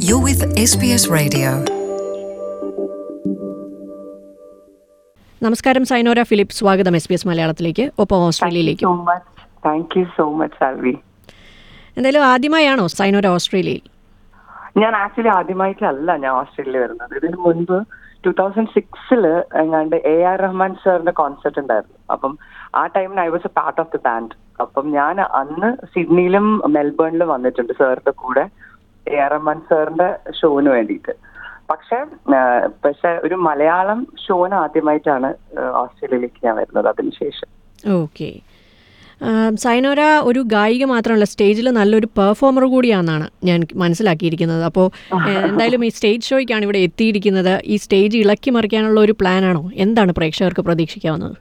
You're with SBS Radio. നമസ്കാരം Sayanora Philip സ്വാഗതം S B S മലയാളത്തിലേക്ക് ഒപ്പം ഓസ്ട്രേലിയയിലേക്ക് so much. Thank you so much, Salvi. എന്തായാലും ആദ്യമായാണോ സൈനോര ഓസ്ട്രേലിയയിൽ ഞാൻ ആക്ച്വലി ആദ്യമായിട്ടല്ല ഞാൻ ഓസ്ട്രേലിയ വരുന്നത് ഇതിന് മുൻപ് ടൂ തൗസൻഡ് സിക്സില് എങ്ങാണ്ട് എ ആർ റഹ്മാൻ സാറിന്റെ കോൺസെർട്ട് ഉണ്ടായിരുന്നു അപ്പം ആ ടൈമിൽ I was a part of the band അപ്പം ഞാൻ അന്ന് സിഡ്നിയിലും മെൽബണിലും വന്നിട്ടുണ്ട് സാറിന്റെ കൂടെ എ ആർ റഹ്മാൻ സാറിന്റെ ഷോന് വേണ്ടിയിട്ട് പക്ഷെ പക്ഷെ ഒരു മലയാളം ഷോന് ആദ്യമായിട്ടാണ് ആ, ഓസ്ട്രേലിയയിലേക്ക് ഞാൻ വരുന്നത് അതിനുശേഷം ഓക്കെ സൈനോര ഒരു ഗായിക മാത്രമല്ല സ്റ്റേജിൽ നല്ലൊരു പെർഫോമർ കൂടിയാണെന്നാണ് ഞാൻ മനസ്സിലാക്കിയിരിക്കുന്നത് അപ്പോൾ എന്തായാലും ഈ സ്റ്റേജ് ഷോയ്ക്കാണ് ഇവിടെ എത്തിയിരിക്കുന്നത് ഈ സ്റ്റേജ് ഇളക്കി മറിക്കാനുള്ള ഒരു പ്ലാനാണോ എന്താണ് പ്രേക്ഷകർക്ക് പ്രതീക്ഷിക്കാവുന്നത്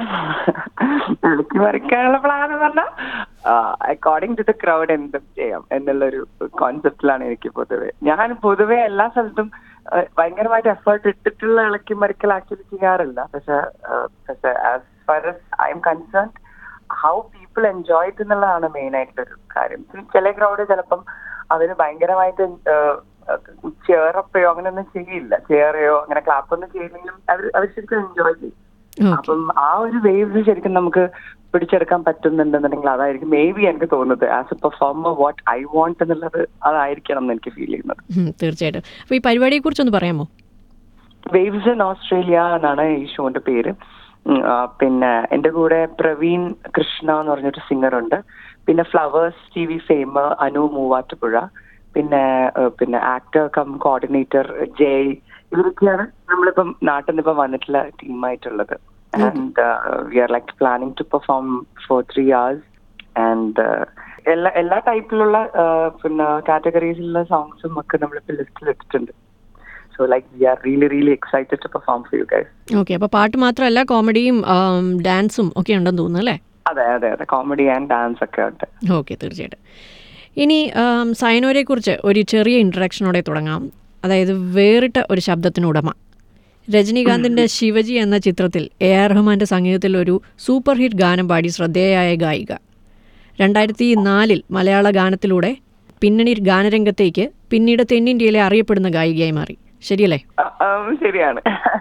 ഇളക്കി മറിക്കാനുള്ള പ്ലാൻ എന്ന് പറഞ്ഞാൽ അക്കോർഡിംഗ് ടു ദ ക്രൗഡ് എന്തും ചെയ്യാം എന്നുള്ളൊരു കോൺസെപ്റ്റിലാണ് എനിക്ക് പൊതുവെ ഞാൻ പൊതുവെ എല്ലാ സ്ഥലത്തും ആ, ഭയങ്കരമായിട്ട് എഫേർട്ട് ഇട്ടിട്ടുള്ള ഇളക്കി മറിക്കൽ ആക്ച്വലി ചെയ്യാറില്ല പക്ഷെ ആ, പക്ഷെ as far as I am concern how people enjoy it എന്നുള്ളതാണ് മെയിൻ ആയിട്ടുള്ളൊരു കാര്യം ചില ക്രൗഡ് ചിലപ്പം അവര് ഭയങ്കരമായിട്ട് ചെയറപ്പയോ അങ്ങനെയൊന്നും ചെയ്യില്ല ചെയറയോ അങ്ങനെ ക്ലാപ്പ് ഒന്നും ചെയ്യില്ലെങ്കിലും അവർ അവർ ശരിക്കും എൻജോയ് ചെയ്യും ഓക്കെ അപ്പം ആ ഒരു വേവ് ശരിക്കും നമുക്ക് പിടിച്ചെടുക്കാൻ പറ്റുന്നുണ്ടെന്നുണ്ടെങ്കിൽ അതായിരിക്കും മേ ബി എനിക്ക് തോന്നുന്നത് as a performer what I want എന്നുള്ളത് അതായിരിക്കണം എന്ന് എനിക്ക് ഫീൽ ചെയ്യുന്നത് തീർച്ചയായിട്ടും അപ്പോൾ ഈ പരിപാടിയെക്കുറിച്ചൊന്ന് പറയാമോ വേവ്സ് ഇൻ ഓസ്ട്രേലിയ എന്നാണ് ഈ ഷോന്റെ പേര് ഉം, ആ, പിന്നെ എന്റെ കൂടെ പ്രവീൺ കൃഷ്ണ എന്ന് പറഞ്ഞൊരു സിംഗർ ഉണ്ട് പിന്നെ Flowers T V fame Anu Muvattupuzha പിന്നെ ആ, പിന്നെ ആക്ടർ കം കോർഡിനേറ്റർ ജയ് ഇവരൊക്കെയാണ് നമ്മളിപ്പം നാട്ടിൽ നിന്ന് ഇപ്പം വന്നിട്ടുള്ള ടീമായിട്ടുള്ളത് and we are like planning to perform for three hours and എല്ലാ എല്ലാ ടൈപ്പിലുള്ള പിന്നെ കാറ്റഗറീസിലുള്ള സോങ്സും ഒക്കെ നമ്മളിപ്പോൾ ലിസ്റ്റിൽ ഇട്ടിട്ടുണ്ട് so like we are really really excited to perform for you guys okay അപ്പോൾ പാട്ട് മാത്രമല്ല കോമഡിയും ഡാൻസും ഒക്കെ ഉണ്ടെന്ന് തോന്നുന്നു അല്ലേ അതെ അതെ അതെ കോമഡി ആൻഡ് ഡാൻസ് ഒക്കെ ഉണ്ട് ഓക്കെ തീർച്ചയായിട്ടും ഇനി ആം, സൈനോരെക്കുറിച്ച് ഒരു ചെറിയ ഇൻട്രഡക്ഷനോടെ തുടങ്ങാം അതായത് വേറിട്ട ഒരു ശബ്ദത്തിന് ഉടമ രജനീകാന്തിൻ്റെ ശിവജി എന്ന ചിത്രത്തിൽ എ ആർ റഹ്മാൻ്റെ സംഗീതത്തിൽ ഒരു സൂപ്പർ ഹിറ്റ് ഗാനം പാടി ശ്രദ്ധേയയായ ഗായിക രണ്ടായിരത്തി നാലിൽ മലയാള ഗാനത്തിലൂടെ പിന്നണി ഗാനരംഗത്തേക്ക് പിന്നീട് തെന്നിന്ത്യയിലെ അറിയപ്പെടുന്ന ഗായികയായി മാറി ശരിയല്ലേ ആ, ആ, ശരിയാണ്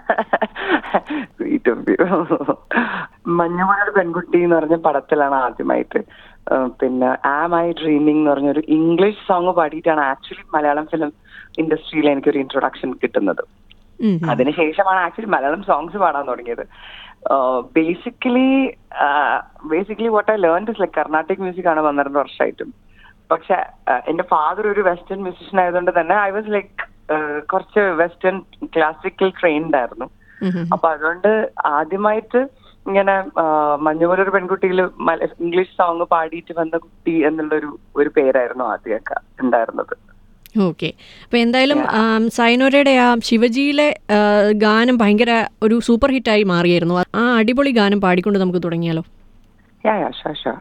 Sweet of you. മഞ്ഞുമലയുടെ പെൺകുട്ടി എന്ന് പറഞ്ഞ പടത്തിലാണ് ആദ്യമായിട്ട് ആ, പിന്നെ ആം ഐ ഡ്രീമിംഗ് എന്ന് പറഞ്ഞൊരു ഇംഗ്ലീഷ് സോങ് പാടിയിട്ടാണ് ആക്ച്വലി മലയാളം ഫിലിം ഇൻഡസ്ട്രിയിൽ എനിക്കൊരു ഇൻട്രൊഡക്ഷൻ കിട്ടുന്നത് ഉം, ഉം. അതിനുശേഷമാണ് ആക്ച്വലി മലയാളം സോങ്സ് പാടാൻ തുടങ്ങിയത് basically basically what I learn is like Carnatic music ആണ് പന്ത്രണ്ട് വർഷമായിട്ടും പക്ഷെ എന്റെ ഫാദർ ഒരു വെസ്റ്റേൺ മ്യൂസിഷ്യൻ ആയതുകൊണ്ട് തന്നെ ഐ വാസ് ലൈക്ക് കുറച്ച് വെസ്റ്റേൺ ക്ലാസിക്കൽ ട്രെയിൻഡ് ആയിരുന്നു ഉം, ഉം. അപ്പൊ അതുകൊണ്ട് ആദ്യമായിട്ട് ഇങ്ങനെ മഞ്ഞുപോലൊരു പെൺകുട്ടിയിൽ ഇംഗ്ലീഷ് സോങ് പാടിയിട്ട് വന്ന കുട്ടി എന്നുള്ളൊരു ഒരു പേരായിരുന്നു ആദ്യമൊക്കെ ഉണ്ടായിരുന്നത് ഓക്കെ അപ്പോൾ എന്തായാലും ആം, സൈനോരയുടെ ആ ശിവജിയിലെ ആ, ഗാനം ഭയങ്കര ഒരു സൂപ്പർ ഹിറ്റായി മാറിയായിരുന്നു ആ അടിപൊളി ഗാനം പാടിക്കൊണ്ട് നമുക്ക് തുടങ്ങിയാലോ Yeah, yeah, sure, sure.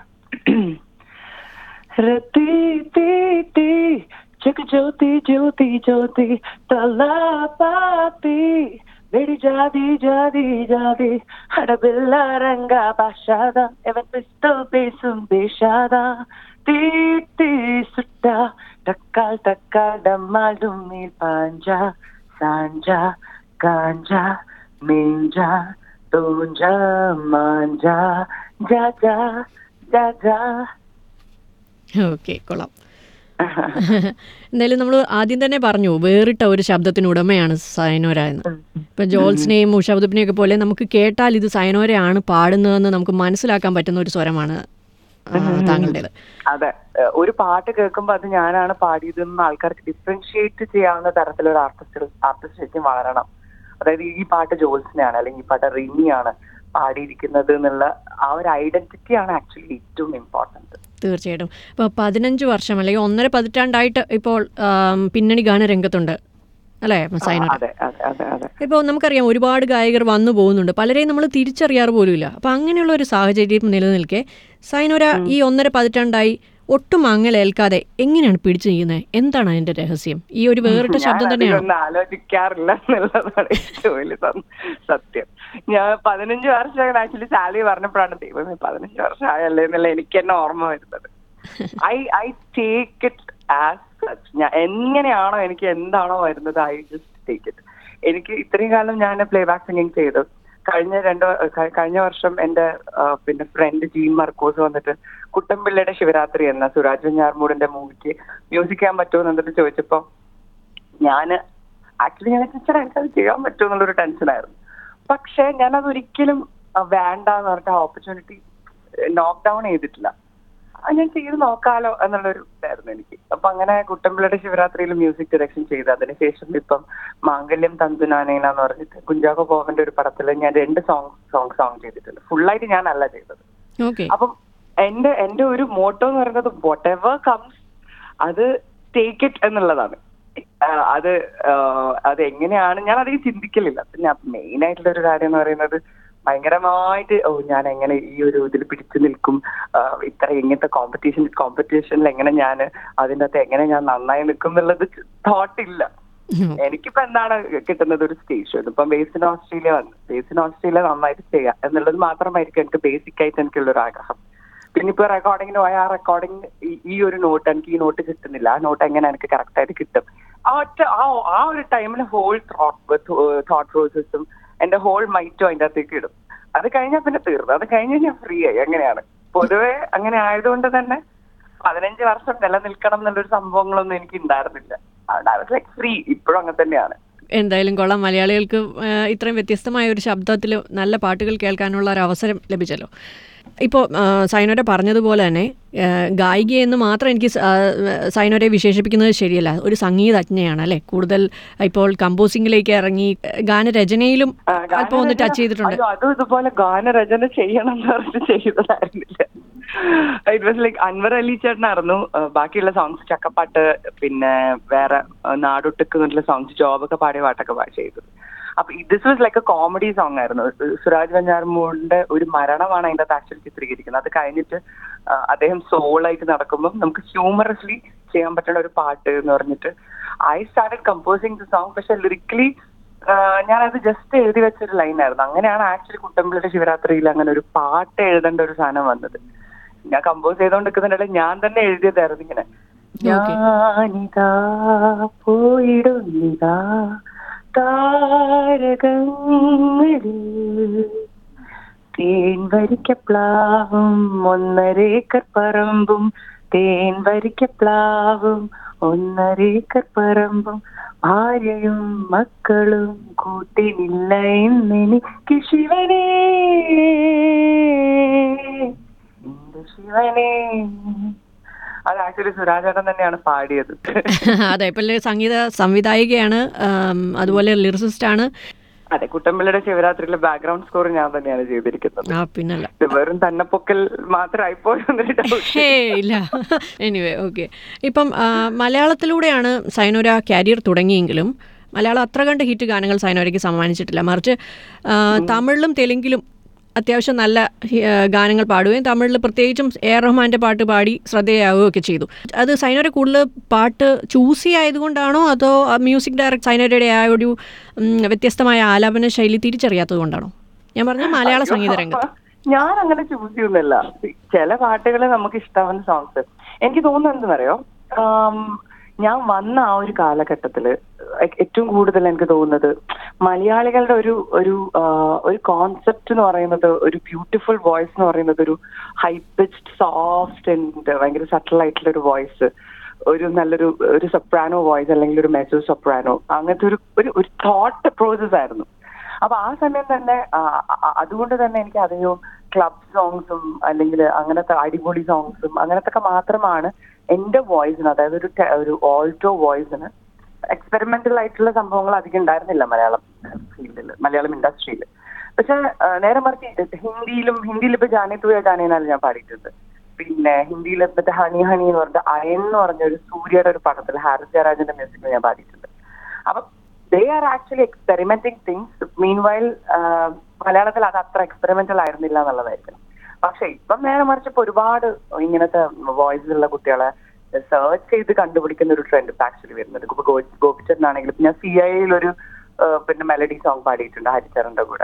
Rati, ti, ti, Jog jyoti, jyoti, jyoti, talapati, Vedi jadi, jadi, jadi, Hadabilla ranga bashada, Even pistol besum beshada, Ti, ti, sutta, Takkal, takkal, dammal, dummil, panja, Sanja, ganja, minja, tunja, manja, jaja, jaja. Okay കൊള്ളാം എന്തായാലും നമ്മൾ ആദ്യം തന്നെ പറഞ്ഞു വേറിട്ട ഒരു ശബ്ദത്തിന് ഉടമയാണ് സൈനോര എന്ന് ഇപ്പം ജോൾസിനെയും ഉഷാബുദ്ബിനെയും ഒക്കെ പോലെ നമുക്ക് കേട്ടാൽ ഇത് സൈനോരയാണ് പാടുന്നതെന്ന് നമുക്ക് മനസ്സിലാക്കാൻ പറ്റുന്ന ഒരു സ്വരമാണ് ആ, താങ്കളുടേത് അതെ ഏഹ് ഒരു പാട്ട് കേൾക്കുമ്പോൾ അത് ഞാനാണ് പാടിയതെന്ന് ആൾക്കാർക്ക് ഡിഫറൻഷിയേറ്റ് ചെയ്യാവുന്ന തരത്തിലൊരു ആർട്ടിസ്റ്റ് ആർട്ടിസ്റ്റ് ശരിക്കും വളരണം അതായത് ഈ പാട്ട് ജോൽസിനെയാണ് അല്ലെങ്കിൽ ഈ പാട്ട് റിനിയാണ് പാടിയിരിക്കുന്നത് എന്നുള്ള ആ ഒരു ഐഡന്റിറ്റിയാണ് ആക്ച്വലി ഏറ്റവും ഇമ്പോർട്ടന്റ് തീർച്ചയായിട്ടും ഇപ്പോൾ പതിനഞ്ച് വർഷം അല്ലെങ്കിൽ ഒന്നര പതിറ്റാണ്ടായിട്ട് ഇപ്പോൾ ആം, പിന്നണി ഗാന രംഗത്തുണ്ട് അല്ലേ സൈനോര അതെ അതെ അതെ അതെ ഇപ്പോൾ നമുക്കറിയാം ഒരുപാട് ഗായകർ വന്നു പോകുന്നുണ്ട് പലരെയും നമ്മൾ തിരിച്ചറിയാറ് പോലുമില്ല അപ്പോൾ അങ്ങനെയുള്ള ഒരു സാഹചര്യം നിലനിൽക്കെ സൈനോര ഈ ഒന്നര പതിറ്റാണ്ടായി ഒട്ടും അങ്ങലേൽക്കാതെ എങ്ങനെയാണ് പിടിച്ചു നിൽക്കുന്നത് എന്താണ് അതിന്റെ രഹസ്യം ഈ ഒരു വേറിട്ട ശബ്ദം തന്നെയാണ് ഒന്നും ആലോചിക്കാറില്ല എന്നുള്ളതാണ് ഏറ്റവും വലിയ സം- സത്യം ഞാൻ പതിനഞ്ച് വർഷം ആക്ച്വലി സാലറി പറഞ്ഞപ്പോഴാണ് ദൈവമേ പതിനഞ്ച് വർഷം ആയല്ലേ എന്നുള്ള എനിക്ക് തന്നെ ഓർമ്മ വരുന്നത് I I take it as such ഞാൻ എങ്ങനെയാണോ എനിക്ക് എന്താണോ വരുന്നത് ഐ ജസ്റ്റ് ടേക്ക് ഇറ്റ് എനിക്ക് ഇത്രയും കാലം ഞാൻ പ്ലേ ബാക്ക് സിംഗിങ് ചെയ്തു കഴിഞ്ഞ രണ്ട് വ- ക- കഴിഞ്ഞ വർഷം എന്റെ ആ, പിന്നെ ഫ്രണ്ട് ജീൻ മർക്കോസ് വന്നിട്ട് കുട്ടമ്പിള്ളയുടെ ശിവരാത്രി എന്ന സുരാജ് വെഞ്ഞാർമൂടിന്റെ മൂവിക്ക് മ്യൂസിക് ചെയ്യാൻ പറ്റുമോ എന്നിട്ട് ചോദിച്ചപ്പോ ഞാന് ആക്ച്വലി ഞാൻ ടീച്ചർ എനിക്കത് ചെയ്യാൻ പറ്റുമോ എന്നുള്ളൊരു ടെൻഷനായിരുന്നു പക്ഷെ ഞാനത് ഒരിക്കലും ആ, വേണ്ട എന്ന് പറഞ്ഞിട്ട് ആ ഓപ്പർച്യൂണിറ്റി നോക്ക് ഡൗൺ ചെയ്തിട്ടില്ല ആ, ഞാൻ ചെയ്ത് നോക്കാലോ എന്നുള്ളൊരു ഇതായിരുന്നു എനിക്ക് അപ്പൊ അങ്ങനെ കുട്ടമ്പിള്ളയുടെ ശിവരാത്രിയിൽ മ്യൂസിക് ഡയറക്ഷൻ ചെയ്തു അതിനുശേഷം ഇപ്പം മാംഗല്യം തന്തുനാനേന എന്ന് പറഞ്ഞിട്ട് കുഞ്ചാക്കോ ബോബന്റെ ഒരു പടത്തിൽ ഞാൻ രണ്ട് സോങ് സോങ് സോങ് ചെയ്തിട്ടുണ്ട് ഫുള്ളായിട്ട് ഞാനല്ല ചെയ്തത് ഓക്കെ അപ്പം എന്റെ എന്റെ ഒരു മോട്ടോ എന്ന് പറയുന്നത് വോട്ട് എവർ കംസ് അത് ടേക്ക് ഇറ്റ് എന്നുള്ളതാണ് ആ, അത് ആ, അത് എങ്ങനെയാണ് ഞാൻ അധികം ചിന്തിക്കലില്ല പിന്നെ മെയിൻ ആയിട്ടുള്ള ഒരു കാര്യം എന്ന് പറയുന്നത് ഭയങ്കരമായിട്ട് ഓ ഞാൻ എങ്ങനെ ഈ ഒരു ഇതിൽ പിടിച്ചു നിൽക്കും ആ, ഇത്ര ഇങ്ങനത്തെ കോമ്പറ്റീഷൻ കോമ്പറ്റീഷനിൽ എങ്ങനെ ഞാൻ അതിൻ്റെ അകത്ത് എങ്ങനെ ഞാൻ നന്നായി നിൽക്കും എന്നുള്ളത് തോട്ട് ഇല്ല എനിക്കിപ്പോ എന്താണ് കിട്ടുന്നത് ഒരു സ്റ്റേഷൻ ഇപ്പം ബേസ് ഇൻ ഓസ്ട്രേലിയ വന്നു ബേസ് ഇൻ ഓസ്ട്രേലിയ നന്നായിട്ട് ചെയ്യാം എന്നുള്ളത് മാത്രമായിരിക്കും എനിക്ക് ബേസിക് ആയിട്ട് എനിക്കുള്ള ഒരു ആഗ്രഹം പിന്നെ ഇപ്പൊ റെക്കോർഡിങ്ങിന് പോയ ആ റെക്കോർഡിങ് ഈ ഒരു നോട്ട് എനിക്ക് ഈ നോട്ട് കിട്ടുന്നില്ല ആ നോട്ട് എങ്ങനെ എനിക്ക് കറക്റ്റ് ആയിട്ട് കിട്ടും ആ ഒറ്റ ആ ആ ഒരു ടൈമിൽ ഹോൾ തോട്ട് പ്രോസസ്സും എന്റെ ഹോൾ മൈറ്റും അതിന്റെ അകത്തേക്ക് ഇടും അത് കഴിഞ്ഞാൽ പിന്നെ തീർന്നു അത് കഴിഞ്ഞ് ഞാൻ ഫ്രീ ആയി അങ്ങനെയാണ് പൊതുവെ അങ്ങനെ ആയതുകൊണ്ട് തന്നെ പതിനഞ്ച് വർഷം നിലനിൽക്കണം എന്നുള്ളൊരു സംഭവങ്ങളൊന്നും എനിക്ക് ഉണ്ടായിരുന്നില്ല അതുകൊണ്ട് ഐ വാസ് ലൈക്ക് ഫ്രീ ഇപ്പോഴും അങ്ങനെ തന്നെയാണ് എന്തായാലും കൊള്ളാം മലയാളികൾക്ക് ആ, ഇത്രയും വ്യത്യസ്തമായ ഒരു ശബ്ദത്തിൽ നല്ല പാട്ടുകൾ കേൾക്കാനുള്ള ഒരു അവസരം ലഭിച്ചല്ലോ ഇപ്പോൾ സൈനോരെ പറഞ്ഞതുപോലെ തന്നെ ആ, ഗായികയെന്ന് മാത്രം എനിക്ക് സ- ആ, സൈനോരെ വിശേഷിപ്പിക്കുന്നത് ശരിയല്ല ഒരു സംഗീതജ്ഞയാണ് അല്ലേ കൂടുതൽ ഇപ്പോൾ കമ്പോസിങ്ങിലേക്ക് ഇറങ്ങി ഗാനരചനയിലും ആ, അല്പം ഒന്ന് ഗാനരചന- ടച്ച് ചെയ്തിട്ടുണ്ട് അയ്യോ, അതും ഇതുപോലെ ഗാനരചന ചെയ്യണം എന്ന് പറഞ്ഞിട്ട് ചെയ്തതായിരുന്നില്ല it was like Anwar Ali ചേട്ടനായിരുന്നു ആ, ബാക്കിയുള്ള സോങ്സ് ചക്കപ്പാട്ട് പിന്നെ വേറെ ആ, നാടൊട്ടുക്ക് എന്നുള്ള സോങ്സ് ജോബൊക്കെ പാടിയ പാട്ടൊക്കെ പാ- ചെയ്തത് അപ്പൊ this was like a comedy song ആയിരുന്നു സുരാജ് വെഞ്ഞാറമ്മൂടിന്റെ ഒരു മരണമാണ് അതിന്റെ അകത്ത് ആക്ച്വലി ചിത്രീകരിക്കുന്നത് അത് കഴിഞ്ഞിട്ട് ആ, അദ്ദേഹം സോളായിട്ട് നടക്കുമ്പോൾ നമുക്ക് ഹ്യൂമറസ്ലി ചെയ്യാൻ പറ്റുന്ന ഒരു പാട്ട് എന്ന് പറഞ്ഞിട്ട് I started composing the song പക്ഷെ ലിറിക്കലി ഞാനത് ജസ്റ്റ് എഴുതി വെച്ചൊരു ലൈനായിരുന്നു അങ്ങനെയാണ് ആക്ച്വലി കുട്ടമ്പിളിയുടെ ശിവരാത്രിയിൽ അങ്ങനെ ഒരു പാട്ട് എഴുതേണ്ട ഒരു സാധനം വന്നത് ഞാൻ കമ്പോസ് ചെയ്തോണ്ടിരിക്കുന്നുണ്ടെങ്കിൽ ഞാൻ തന്നെ എഴുതിയതായിരുന്നു ഇങ്ങനെ Okay. ഞാനിതാ പോയിടുന്നിതാ താരകങ്ങളിൽ തേൻ വരിക്കപ്ലാവും ഒന്നരേക്കർ പറമ്പും തേൻ വരിക്കപ്ലാവും ഒന്നരേക്കർ പറമ്പും ഭാര്യയും മക്കളും കൂട്ടിനില്ല എന്നെനിക്ക് ശിവനേ എന്റെ ശിവനേ അത് ആക്ച്വലി സുരാജേട്ടൻ തന്നെയാണ് പാടിയത് അതെ ഇപ്പോൾ സംഗീത സംവിധായികയാണ് ആം, അതുപോലെ ലിറിസിസ്റ്റ് ആണ് അതെ കുട്ടമ്പിള്ളയുടെ ശിവരാത്രിയിലെ ബാക്ക്ഗ്രൗണ്ട് സ്കോർ ഞാൻ തന്നെയാണ് ചെയ്തിരിക്കുന്നത് ആ പിന്നല്ല ഇത് വെറും തന്നപ്പൊക്കൽ മാത്രമായിപ്പോയോ എന്നൊരു doubt. ഹേ ഇല്ല എനിവേ ഓക്കെ ഇപ്പം ആ, മലയാളത്തിലൂടെയാണ് സൈനോര കരിയർ തുടങ്ങിയെങ്കിലും മലയാളം അത്ര കണ്ട് ഹിറ്റ് ഗാനങ്ങൾ സൈനോരയ്ക്ക് സമ്മാനിച്ചിട്ടില്ല മറിച്ച് ആ, തമിഴിലും തെലുങ്കിലും അത്യാവശ്യം നല്ല ഹി- ആ, ഗാനങ്ങൾ പാടുകയും തമിഴിൽ പ്രത്യേകിച്ചും എ ആർ റഹ്മാൻ്റെ പാട്ട് പാടി ശ്രദ്ധേയാവുകയും ഒക്കെ ചെയ്തു അത് സൈനോര കൂടുതൽ പാട്ട് ചൂസി ആയതുകൊണ്ടാണോ അതോ മ്യൂസിക് ഡയറക്ടർ സൈനോരയുടെ ആ ഒരു ഉം, വ്യത്യസ്തമായ ആലാപന ശൈലി തിരിച്ചറിയാത്തത് കൊണ്ടാണോ ഞാൻ പറഞ്ഞ മലയാള സംഗീത രംഗത്ത് ഞാൻ അങ്ങനെ ചൂസ് ചെയ്യുന്നില്ല ചില പാട്ടുകൾ നമുക്ക് ഇഷ്ടാവുന്ന സോങ്സ് എനിക്ക് തോന്നുന്നത് എന്തെന്നറിയോ ആം, ഞാൻ വന്ന ആ ഒരു കാലഘട്ടത്തില് എ- ഏറ്റവും കൂടുതൽ എനിക്ക് തോന്നുന്നത് മലയാളികളുടെ ഒരു ഒരു ആ, ഒരു കോൺസെപ്റ്റ് എന്ന് പറയുന്നത് ഒരു ബ്യൂട്ടിഫുൾ വോയിസ് എന്ന് പറയുന്നത് ഒരു ഹൈ പിച്ച്ഡ് സോഫ്റ്റ് ആൻഡ് ഭയങ്കര സട്ടിൽ ആയിട്ടുള്ള ഒരു വോയിസ് ഒരു നല്ലൊരു ഒരു സൊപ്രാനോ വോയിസ് അല്ലെങ്കിൽ ഒരു മെസോ സൊപ്രാനോ അങ്ങനത്തെ ഒരു ഒരു ഒരു തോട്ട് പ്രോസസ് ആയിരുന്നു അപ്പൊ ആ സമയം തന്നെ ആ, അ- അതുകൊണ്ട് തന്നെ എനിക്ക് അധികവും ക്ലബ് സോങ്സും അല്ലെങ്കിൽ അങ്ങനത്തെ അടിപൊളി സോങ്സും അങ്ങനത്തെ ഒക്കെ മാത്രമാണ് എന്റെ വോയിസിന് അതായത് ഒരു ടെ- ഒരു ഓൾട്ടോ വോയിസിന് എക്സ്പെരിമെന്റൽ ആയിട്ടുള്ള സംഭവങ്ങൾ അധികം ഉണ്ടായിരുന്നില്ല മലയാളം ഫീൽഡിൽ മലയാളം ഇൻഡസ്ട്രിയിൽ പക്ഷെ ആ, നേരെ മറിച്ച് ഹിന്ദിയിലും ഹിന്ദിയിൽ ഇപ്പൊ ജാനെ തുയ ജാനേനാലും ഞാൻ പാടിയിട്ടുണ്ട് പിന്നെ ഹിന്ദിയിൽ മറ്റേ ഹണി ഹണി എന്ന് പറഞ്ഞ അയൻ എന്ന് പറഞ്ഞ ഒരു സൂര്യയുടെ ഒരു പടത്തിൽ ഹാരിസ് ജയരാജന്റെ മ്യൂസിക്കിൽ ഞാൻ പാടിയിട്ടുണ്ട് അപ്പൊ they are actually experimenting things meanwhile മലയാളത്തിൽ അത് അത്ര എക്സ്പെരിമെന്റൽ ആയിരുന്നില്ല എന്നുള്ളതായിരിക്കും പക്ഷെ ഇപ്പം നേരെ മറിച്ച് ഇപ്പൊ ഒരുപാട് ഇങ്ങനത്തെ വോയിസിലുള്ള കുട്ടികളെ സെർച്ച് ചെയ്ത് കണ്ടുപിടിക്കുന്ന ഒരു ട്രെൻഡ് ഇപ്പൊ ആക്ച്വലി വരുന്നുണ്ട് ഇപ്പൊ ഗോപിച്ചേട്ടനാണെങ്കിലും ഞാൻ സി ഐയിൽ ഒരു പിന്നെ മെലഡി സോങ് പാടിയിട്ടുണ്ട് ഹരിച്ചറിന്റെ കൂടെ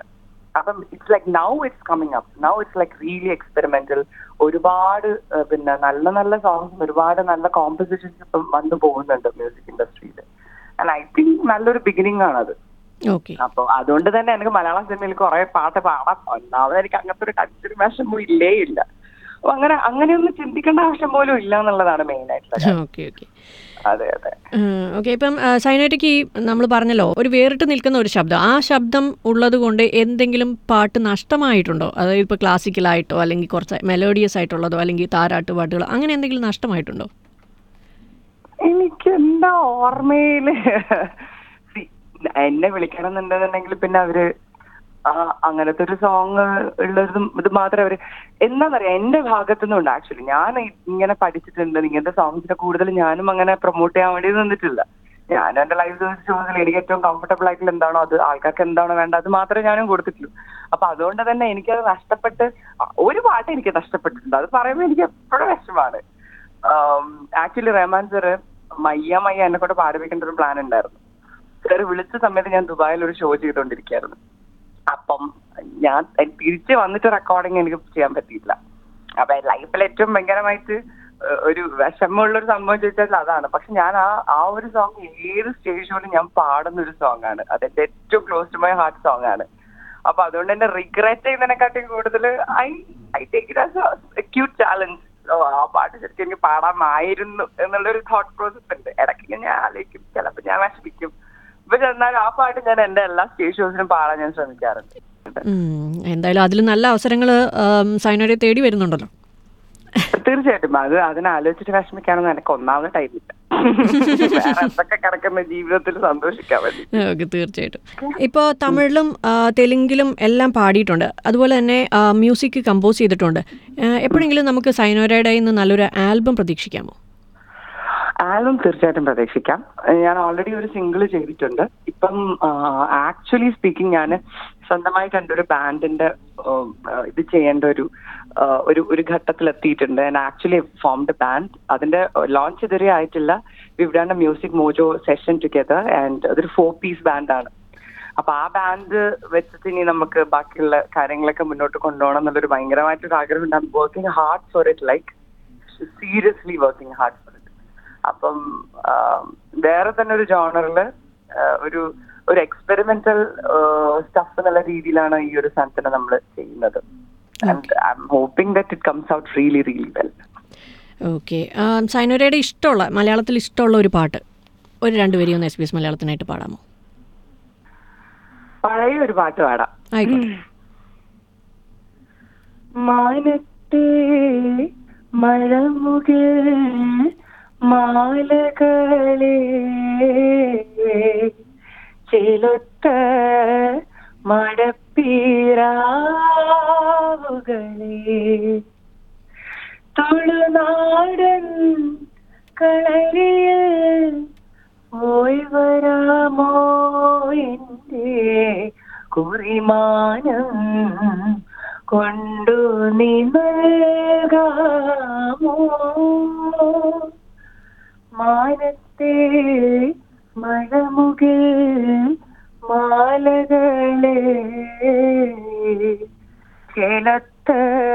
അപ്പം it's like now it's coming up now it's like really experimental ഒരുപാട് uh, പിന്നെ നല്ല നല്ല സോങ്സും ഒരുപാട് നല്ല കോമ്പോസിഷൻസ് ഇപ്പം വന്നു പോകുന്നുണ്ട് മ്യൂസിക് ഇൻഡസ്ട്രിയിൽ ആൻഡ് ഐ തിങ്ക് നല്ലൊരു ബിഗിനിങ് ആണത് ഓക്കെ അപ്പൊ അതുകൊണ്ട് തന്നെ എനിക്ക് മലയാളം സിനിമയിൽ കുറെ പാട്ട് പാടാം ഒന്നാമത് എനിക്ക് അങ്ങനത്തെ ഒരു കൺസിഡറേഷൻ ഇല്ലേ ഇല്ല അപ്പൊ അങ്ങനെ അങ്ങനെയൊന്നും ചിന്തിക്കേണ്ട ആവശ്യം പോലും ഇല്ല എന്നുള്ളതാണ് മെയിൻ ആയിട്ടുള്ള കാര്യം. ഓക്കെ ഓക്കെ അതെ അതെ ഓക്കെ ഇപ്പം സൈനോറ്റയ്ക്ക് നമ്മൾ പറഞ്ഞല്ലോ ഒരു വേറിട്ട് നിൽക്കുന്ന ഒരു ശബ്ദം ആ ശബ്ദം ഉള്ളത് കൊണ്ട് എന്തെങ്കിലും പാട്ട് നഷ്ടമായിട്ടുണ്ടോ അതായത് ഇപ്പോൾ ക്ലാസിക്കലായിട്ടോ അല്ലെങ്കിൽ കുറച്ച് മെലോഡിയസ് ആയിട്ടുള്ളതോ അല്ലെങ്കിൽ താരാട്ട് പാട്ടുകളോ അങ്ങനെ എന്തെങ്കിലും നഷ്ടമായിട്ടുണ്ടോ എനിക്ക് എന്താ ഓർമ്മയില് See, എന്നെ വിളിക്കണം എന്നുണ്ടെന്നുണ്ടെങ്കിൽ പിന്നെ അവര് ആ അങ്ങനത്തെ ഒരു സോങ് ഉള്ളതും ഇത് മാത്രമേ അവര് എന്താന്നറിയാം എന്റെ ഭാഗത്തുനിന്നുണ്ട് ആക്ച്വലി ഞാൻ ഇങ്ങനെ പഠിച്ചിട്ടുണ്ട് ഇങ്ങനത്തെ സോങ്സിനെ കൂടുതൽ ഞാനും അങ്ങനെ പ്രൊമോട്ട് ചെയ്യാൻ വേണ്ടി നിന്നിട്ടില്ല ഞാൻ എന്റെ ലൈഫ് ചോദിച്ചാൽ എനിക്ക് ഏറ്റവും കംഫർട്ടബിൾ ആയിട്ടുള്ള എന്താണോ അത് ആൾക്കാർക്ക് എന്താണോ വേണ്ട അത് മാത്രമേ ഞാനും കൊടുത്തിട്ടുള്ളൂ അപ്പൊ അതുകൊണ്ട് തന്നെ എനിക്കത് നഷ്ടപ്പെട്ട് ഒരു പാട്ട് എനിക്ക് നഷ്ടപ്പെട്ടിട്ടുണ്ട് അത് പറയുമ്പോൾ എനിക്ക് എപ്പോഴും വിഷമാണ് ആക്ച്വലി റഹ്മാൻ സാറ് മയ്യ മയ്യ എന്നെ കൊണ്ട് പാടിപ്പിക്കേണ്ട ഒരു പ്ലാൻ ഉണ്ടായിരുന്നു സാറ് വിളിച്ച സമയത്ത് ഞാൻ ദുബായിൽ ഒരു ഷോ ചെയ്തുകൊണ്ടിരിക്കുകയായിരുന്നു അപ്പം ഞാൻ തിരിച്ച് വന്നിട്ട് റെക്കോർഡിങ് എനിക്ക് ചെയ്യാൻ പറ്റിയില്ല അപ്പൊ ലൈഫിൽ ഏറ്റവും ഭയങ്കരമായിട്ട് ഏഹ്, ഒരു വിഷമമുള്ള ഒരു സംഭവം ചോദിച്ചാൽ അതാണ് പക്ഷെ ഞാൻ ആ ആ ഒരു സോങ് ഏത് സ്റ്റേജ് ഷോയിലും ഞാൻ പാടുന്ന ഒരു സോങ് ആണ് അതെന്റെ ഏറ്റവും close to my heart song ആണ് അപ്പൊ അതുകൊണ്ട് എന്നെ റിഗ്രറ്റ് ചെയ്യുന്നതിനെക്കാട്ടി കൂടുതൽ I I take it as a cute challenge ആ പാട്ട് ശരിക്കും എനിക്ക് പാടാമായിരുന്നു എന്നുള്ളൊരു തോട്ട് പ്രോസസ് ഉണ്ട് ഇടയ്ക്ക് ഞാൻ ആലോചിക്കും ചിലപ്പോൾ ഞാൻ വിഷമിക്കും പക്ഷെ എന്നാലും ആ പാട്ട് ഞാൻ എന്റെ എല്ലാ സ്റ്റേജ് ഷോസിനും പാടാൻ ഞാൻ ശ്രമിക്കാറുണ്ട് ഉം, എന്തായാലും അതിൽ നല്ല അവസരങ്ങൾ സൈനോരെ തേടി വരുന്നുണ്ടല്ലോ തീർച്ചയായിട്ടും അത് അതിനാലോചിച്ചിട്ട് വിഷമിക്കാനൊന്നും എനിക്ക് ഒന്നാമത് ടൈമില്ല വേറെ എന്തൊക്കെ കിടക്കുന്ന ജീവിതത്തിൽ സന്തോഷിക്കാൻ വേണ്ടി ഓക്കെ തീർച്ചയായിട്ടും ഇപ്പോൾ തമിഴിലും ആ, തെലുങ്കിലും എല്ലാം പാടിയിട്ടുണ്ട് അതുപോലെ തന്നെ മ്യൂസിക് കമ്പോസ് ചെയ്തിട്ടുണ്ട് ആ, എപ്പോഴെങ്കിലും നമുക്ക് സൈനോരയുടെ നിന്ന് നല്ലൊരു ആൽബം പ്രതീക്ഷിക്കാമോ ആൽബം തീർച്ചയായിട്ടും പ്രതീക്ഷിക്കാം ഞാൻ ഓൾറെഡി ഒരു സിംഗിൾ ചെയ്തിട്ടുണ്ട് ഇപ്പം ആക്ച്വലി സ്പീക്കിംഗ് ഞാൻ സ്വന്തമായിട്ട് എൻ്റെ ഒരു ബാൻഡിന്റെ ഇത് ചെയ്യേണ്ട ഒരു ആ, ഒരു ഒരു ഘട്ടത്തിൽ എത്തിയിട്ടുണ്ട് ഞാൻ ആക്ച്വലി ഫോംഡ് ബാൻഡ് അതിന്റെ ലോഞ്ച് ഇതുവരെ ആയിട്ടില്ല we've done a Music Mojo session together and അതൊരു ഫോർ പീസ് ബാൻഡാണ് അപ്പൊ ആ ബാൻഡ് വെച്ചിട്ട് ഇനി നമുക്ക് ബാക്കിയുള്ള കാര്യങ്ങളൊക്കെ മുന്നോട്ട് കൊണ്ടുപോകണം എന്നുള്ളൊരു ഭയങ്കരമായിട്ടൊരു ആഗ്രഹം ഉണ്ട് working hard for it like seriously working hard for it അപ്പം ആ, വേറെ തന്നെ ഒരു ജോണറില് ഒരു ഒരു എക്സ്പെരിമെന്റൽ സ്റ്റഫ് എന്നുള്ള രീതിയിലാണ് ഈ ഒരു സാധനത്തിന് നമ്മൾ ചെയ്യുന്നത് and I am hoping that it comes out really really well okay സൈനോരയുടെ ഇഷ്ടമുള്ള മലയാളത്തിൽ ഇഷ്ടമുള്ള ഒരു പാട്ട് ഒരു രണ്ട് വരി ഒന്ന് എസ് ബി എസ് മലയാളത്തിനായിട്ട് പാടാമോ പഴയ ഒരു പാട്ട് പാടാം ആയിക്കോട്ടെ മാനത്തെ മഴമുകിൽ മാലകളെ ചിലൊത്ത മഴപ്പീരാവുകളെ തുളുനാടൻ കളരിയിൽ പോയി വരാമോ എന്റെ കുറിമാനം കൊണ്ടു നീ നൽകാമോ മാനത്തെ മഴമുകിൽ മാലകളെ കേളത്ത്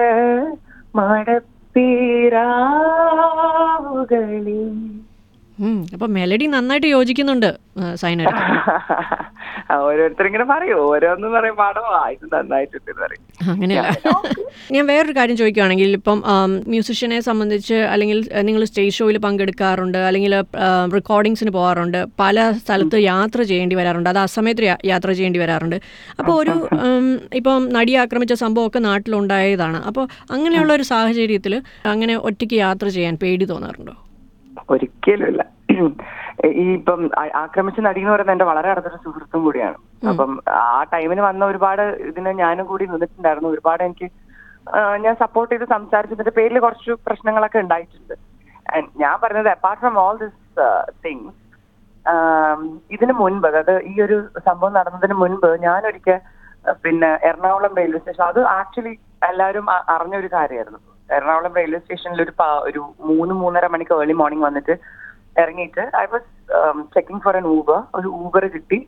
മടപ്പീരാവുകളെ ഉം, അപ്പൊ മെലഡി നന്നായിട്ട് യോജിക്കുന്നുണ്ട് സൈനോര ഓരോരുത്തരിങ്ങനെ പറയും ഓരോന്ന് പറയും പാടോ ആ ഇത് നന്നായിട്ടുണ്ട് എന്ന് പറയും അങ്ങനെയല്ല ഞാൻ വേറൊരു കാര്യം ചോദിക്കുകയാണെങ്കിൽ ഇപ്പം മ്യൂസിഷ്യനെ സംബന്ധിച്ച് അല്ലെങ്കിൽ നിങ്ങൾ സ്റ്റേജ് ഷോയിൽ പങ്കെടുക്കാറുണ്ട് അല്ലെങ്കിൽ റെക്കോർഡിങ്സിന് പോകാറുണ്ട് പല സ്ഥലത്ത് യാത്ര ചെയ്യേണ്ടി വരാറുണ്ട് അത് അസമയത്ത് യാ- യാത്ര ചെയ്യേണ്ടി വരാറുണ്ട് അപ്പോൾ ഒരു ഉം, ഇപ്പം നടി ആക്രമിച്ച സംഭവമൊക്കെ നാട്ടിലുണ്ടായതാണ് അപ്പോൾ അങ്ങനെയുള്ള ഒരു സാഹചര്യത്തിൽ അങ്ങനെ ഒറ്റയ്ക്ക് യാത്ര ചെയ്യാൻ പേടി തോന്നാറുണ്ടോ ഒരിക്കലുമില്ല ഈ ഇപ്പം ആ- ആക്രമിച്ച നടി എന്ന് പറയുന്നത് എന്റെ വളരെ അടുത്തൊരു സുഹൃത്തും കൂടിയാണ് അപ്പം ആ ടൈമിന് വന്ന ഒരുപാട് ഇതിന് ഞാനും കൂടി നിന്നിട്ടുണ്ടായിരുന്നു ഒരുപാട് എനിക്ക് ആ, ഞാൻ സപ്പോർട്ട് ചെയ്ത് സംസാരിച്ചതിന്റെ പേരിൽ കുറച്ച് പ്രശ്നങ്ങളൊക്കെ ഉണ്ടായിട്ടുണ്ട് And ഞാൻ പറഞ്ഞത് apart from all this things ഇതിന് മുൻപ് അതായത് ഈ ഒരു സംഭവം നടന്നതിന് മുൻപ് ഞാനൊരിക്കൽ പിന്നെ എറണാകുളം റെയിൽവേ സ്റ്റേഷൻ അത് ആക്ച്വലി എല്ലാവരും അ- അറിഞ്ഞ ഒരു കാര്യമായിരുന്നു എറണാകുളം റെയിൽവേ സ്റ്റേഷനിൽ ഒരു പ- ഒരു മൂന്ന് മൂന്നര മണിക്ക് ഏർലി മോർണിംഗ് വന്നിട്ട് ഇറങ്ങിയിട്ട് I was checking for an Uber ഒരു ഊബർ കിട്ടി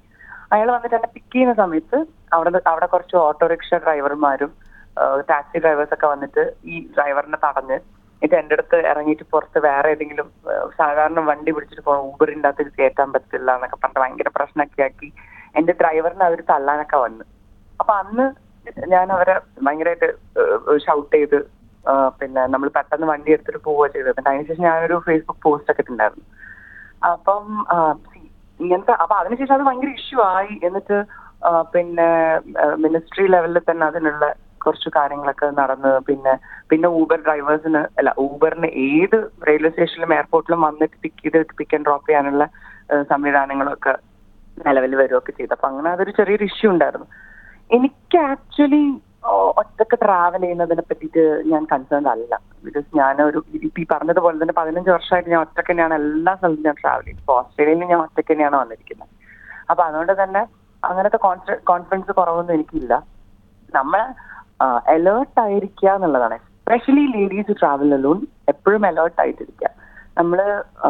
അയാൾ വന്നിട്ട് എന്നെ പിക്ക് ചെയ്യുന്ന സമയത്ത് അവിടെ അവിടെ കുറച്ച് ഓട്ടോറിക്ഷ ഡ്രൈവർമാരും ടാക്സി ഡ്രൈവേഴ്സ് ഒക്കെ വന്നിട്ട് ഈ ഡ്രൈവറിനെ തടഞ്ഞ് ഇത് എന്റെ അടുത്ത് ഇറങ്ങിയിട്ട് പുറത്ത് വേറെ ഏതെങ്കിലും ആ, സാധാരണ വണ്ടി പിടിച്ചിട്ട് പോകണം ഊബറിന്റെ അകത്ത് കയറ്റാൻ പറ്റില്ല എന്നൊക്കെ പറഞ്ഞിട്ട് ഭയങ്കര പ്രശ്നമൊക്കെ ആക്കി എന്റെ ഡ്രൈവറിനെ അവർ തള്ളാനൊക്കെ വന്നു അപ്പൊ അന്ന് ഞാൻ അവരെ ഭയങ്കരമായിട്ട് ഷൗട്ട് ചെയ്ത് ആ, പിന്നെ നമ്മൾ പെട്ടെന്ന് വണ്ടി എടുത്തിട്ട് പോവുക ചെയ്തത് എന്നിട്ട് അതിനുശേഷം ഞാനൊരു ഫേസ്ബുക്ക് പോസ്റ്റ് ഒക്കെ ഇട്ടുണ്ടായിരുന്നു അപ്പം ആ, see, ഇങ്ങനത്തെ അപ്പൊ അതിനുശേഷം അത് ഭയങ്കര ഇഷ്യൂ ആയി എന്നിട്ട് ആ, പിന്നെ മിനിസ്ട്രി ലെവലിൽ തന്നെ അതിനുള്ള കുറച്ച് കാര്യങ്ങളൊക്കെ നടന്ന് പിന്നെ പിന്നെ ഊബർ ഡ്രൈവേഴ്സിന് അല്ല ഊബറിന് ഏത് റെയിൽവേ സ്റ്റേഷനിലും എയർപോർട്ടിലും വന്നിട്ട് പിക്ക് ചെയ്ത് പിക്ക് ആൻഡ് ഡ്രോപ്പ് ചെയ്യാനുള്ള ആ, സംവിധാനങ്ങളൊക്കെ നിലവിൽ വരികയൊക്കെ ചെയ്തു അപ്പൊ അങ്ങനെ അതൊരു ചെറിയൊരു ഇഷ്യൂ ഉണ്ടായിരുന്നു എനിക്ക് ആക്ച്വലി ഒറ്റക്ക് ട്രാവൽ ചെയ്യുന്നതിനെ പറ്റിയിട്ട് ഞാൻ കൺസേൺ അല്ല ബിക്കോസ് ഞാനൊരു ഇപ്പൊ ഈ പറഞ്ഞതുപോലെ തന്നെ പതിനഞ്ച് വർഷമായിട്ട് ഞാൻ ഒറ്റക്ക് തന്നെയാണ് എല്ലാ സ്ഥലത്തും ഞാൻ ട്രാവൽ ചെയ്തു ഇപ്പൊ ഓസ്ട്രേലിയയിൽ ഞാൻ ഒറ്റക്ക് തന്നെയാണ് വന്നിരിക്കുന്നത് അപ്പൊ അതുകൊണ്ട് തന്നെ അങ്ങനത്തെ കോൺഫിഡൻസ് കുറവൊന്നും എനിക്കില്ല നമ്മൾ അലേർട്ട് ആയിരിക്കുക എന്നുള്ളതാണ് എസ്പെഷ്യലി ലേഡീസ് ട്രാവൽ അലോൺ എപ്പോഴും അലേർട്ട് ആയിട്ടിരിക്കുക നമ്മൾ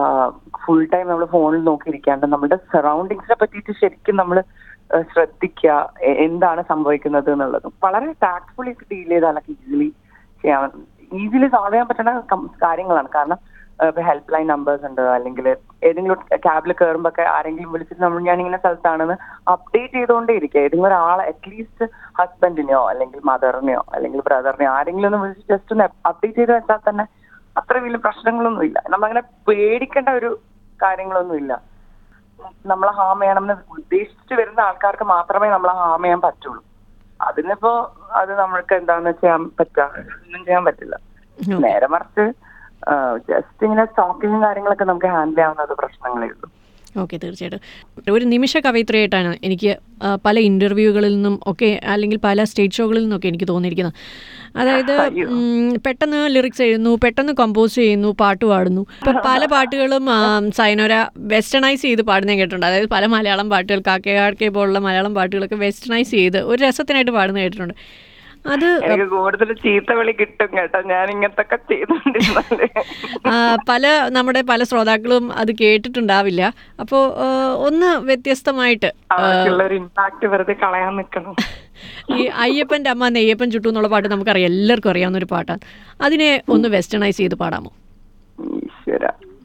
ഫുൾ ടൈം നമ്മൾ ഫോണിൽ നോക്കിയിരിക്കാണ്ട് നമ്മുടെ സറൗണ്ടിങ്സിനെ പറ്റിയിട്ട് ശരിക്കും നമ്മൾ ശ്രദ്ധിക്കുക എ- എന്താണ് സംഭവിക്കുന്നത് എന്നുള്ളതും വളരെ ടാക്ട്ഫുള്ളി ഡീൽ ചെയ്താലൊക്കെ ഈസിലി ചെയ്യാൻ ഈസിലി സോൾവ് ചെയ്യാൻ പറ്റുന്ന കം- കാര്യങ്ങളാണ് കാരണം ഇപ്പൊ ഹെൽപ്പ് ലൈൻ നമ്പേഴ്സ് ഉണ്ട് അല്ലെങ്കിൽ ഏതെങ്കിലും ക്യാബിൽ കയറുമ്പോ ഒക്കെ ആരെങ്കിലും വിളിച്ചിട്ട് നമ്മൾ ഞാൻ ഇങ്ങനെ സ്ഥലത്താണെന്ന് അപ്ഡേറ്റ് ചെയ്തുകൊണ്ടേ ഇരിക്കുക ഏതെങ്കിലും ഒരാളെ അറ്റ്ലീസ്റ്റ് ഹസ്ബൻഡിനെയോ അല്ലെങ്കിൽ മദറിനെയോ അല്ലെങ്കിൽ ബ്രദറിനെയോ ആരെങ്കിലും ഒന്ന് വിളിച്ച് ജസ്റ്റ് ഒന്ന് അപ്ഡേറ്റ് ചെയ്ത് വെച്ചാൽ തന്നെ അത്ര വലിയ പ്രശ്നങ്ങളൊന്നും ഇല്ല നമ്മളങ്ങനെ പേടിക്കേണ്ട ഒരു കാര്യങ്ങളൊന്നും ഇല്ല നമ്മളെ ഹാം ചെയ്യണമെന്ന് ഉദ്ദേശിച്ച് വരുന്ന ആൾക്കാർക്ക് മാത്രമേ നമ്മളെ ഹാം ചെയ്യാൻ പറ്റുള്ളൂ അതിനിപ്പോ അത് നമ്മൾക്ക് എന്താന്ന് ചെയ്യാൻ പറ്റുക ഒന്നും ചെയ്യാൻ പറ്റില്ല നേരെ മറിച്ച് ജസ്റ്റ് ഇങ്ങനെ സ്റ്റോക്കിങ്ങും കാര്യങ്ങളൊക്കെ നമുക്ക് ഹാൻഡിൽ ചെയ്യാവുന്ന പ്രശ്നങ്ങളേ ഉള്ളൂ ഓക്കെ തീർച്ചയായിട്ടും ഒരു നിമിഷ കവയിത്രിയായിട്ടാണ് എനിക്ക് ആ, പല ഇൻ്റർവ്യൂകളിൽ നിന്നും ഒക്കെ അല്ലെങ്കിൽ പല സ്റ്റേജ് ഷോകളിൽ നിന്നൊക്കെ എനിക്ക് തോന്നിയിരിക്കുന്നത് അതായത് അയ്യോ. ഉം, പെട്ടെന്ന് ലിറിക്സ് എഴുതുന്നു പെട്ടെന്ന് കമ്പോസ് ചെയ്യുന്നു പാട്ട് പാടുന്നു ഇപ്പം പല പാട്ടുകളും ആ, സൈനോര വെസ്റ്റേണൈസ് ചെയ്ത് പാടുന്ന ഞാൻ കേട്ടിട്ടുണ്ട് അതായത് പല മലയാളം പാട്ടുകൾ കാക്കേ ആർക്കെ പോലുള്ള മലയാളം പാട്ടുകളൊക്കെ വെസ്റ്റേണൈസ് ചെയ്ത് ഒരു രസത്തിനായിട്ട് പാടുന്ന കേട്ടിട്ടുണ്ട് അത് എനിക്ക് കൂടുതൽ ചീത്ത വിളി കിട്ടും കേട്ടോ ഞാൻ ഇങ്ങനത്തെ ഒക്കെ ചെയ്തോണ്ടിരുന്നാല് ആ, പല നമ്മുടെ പല ശ്രോതാക്കളും അത് കേട്ടിട്ടുണ്ടാവില്ല അപ്പോൾ ഒന്ന് വ്യത്യസ്തമായിട്ട് അവർക്കുള്ള ഒരു ഇമ്പാക്ട് വെറുതെ കളയാൻ നിൽക്കണം ഈ അയ്യപ്പൻ്റെ അമ്മ നെയ്യപ്പൻ ചുട്ടു എന്നുള്ള പാട്ട് നമുക്കറിയാം എല്ലാവർക്കും അറിയാവുന്ന ഒരു പാട്ടാണ് അതിനെ ഒന്ന് വെസ്റ്റേണൈസ് ചെയ്ത് പാടാമോ ഈശ്വര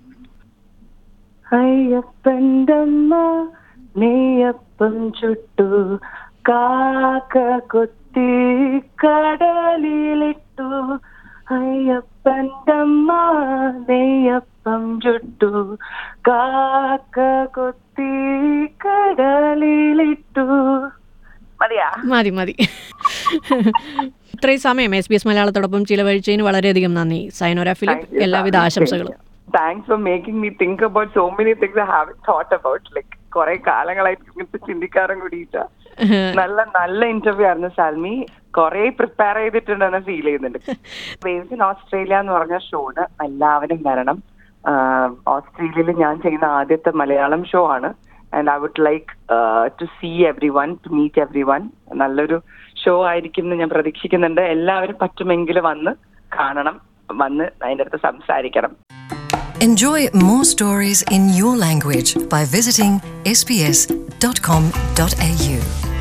അയ്യപ്പൻ്റെ അമ്മ നെയ്യപ്പം ചുട്ടു കാക്ക കൊത്തി കടലിലിട്ടു അയ്യപ്പൻ്റെ അമ്മ നെയ്യപ്പം ചുട്ടു കാക്ക കൊത്തി കടലിലിട്ടു മതിയാ മതി മതി ഇത്രയും സമയം എസ് ബി എസ് മലയാളത്തോടൊപ്പം ചിലവഴിച്ചതിന് വളരെയധികം നന്ദി സൈനോര ഫിലിപ്പ് എല്ലാവിധ ആശംസകളും thanks for making me think about so many things I have thought about like കുറെ കാലങ്ങളായിട്ട് ഇങ്ങനത്തെ ചിന്തിക്കാറും കൂടിയിട്ടാ നല്ല നല്ല ഇന്റർവ്യൂ ആയിരുന്നു സാൽമി കുറെ പ്രിപ്പയർ ചെയ്തിട്ടുണ്ടെന്ന് ഫീൽ ചെയ്യുന്നുണ്ട് വേവ്സ് ഇൻ ഓസ്ട്രേലിയ എന്ന് പറഞ്ഞ ഷോന് എല്ലാവരും വരണം ഓസ്ട്രേലിയയിൽ ഞാൻ ചെയ്യുന്ന ആദ്യത്തെ മലയാളം ഷോ ആണ് and I would like to see everyone to meet everyone നല്ലൊരു ഷോ ആയിരിക്കും എന്ന് ഞാൻ പ്രതീക്ഷിക്കുന്നുണ്ട് എല്ലാവരും പറ്റുമെങ്കിൽ വന്ന് കാണണം വന്ന് അതിൻ്റെ അടുത്ത് സംസാരിക്കണം Enjoy more stories in your language by visiting sbs.com.au.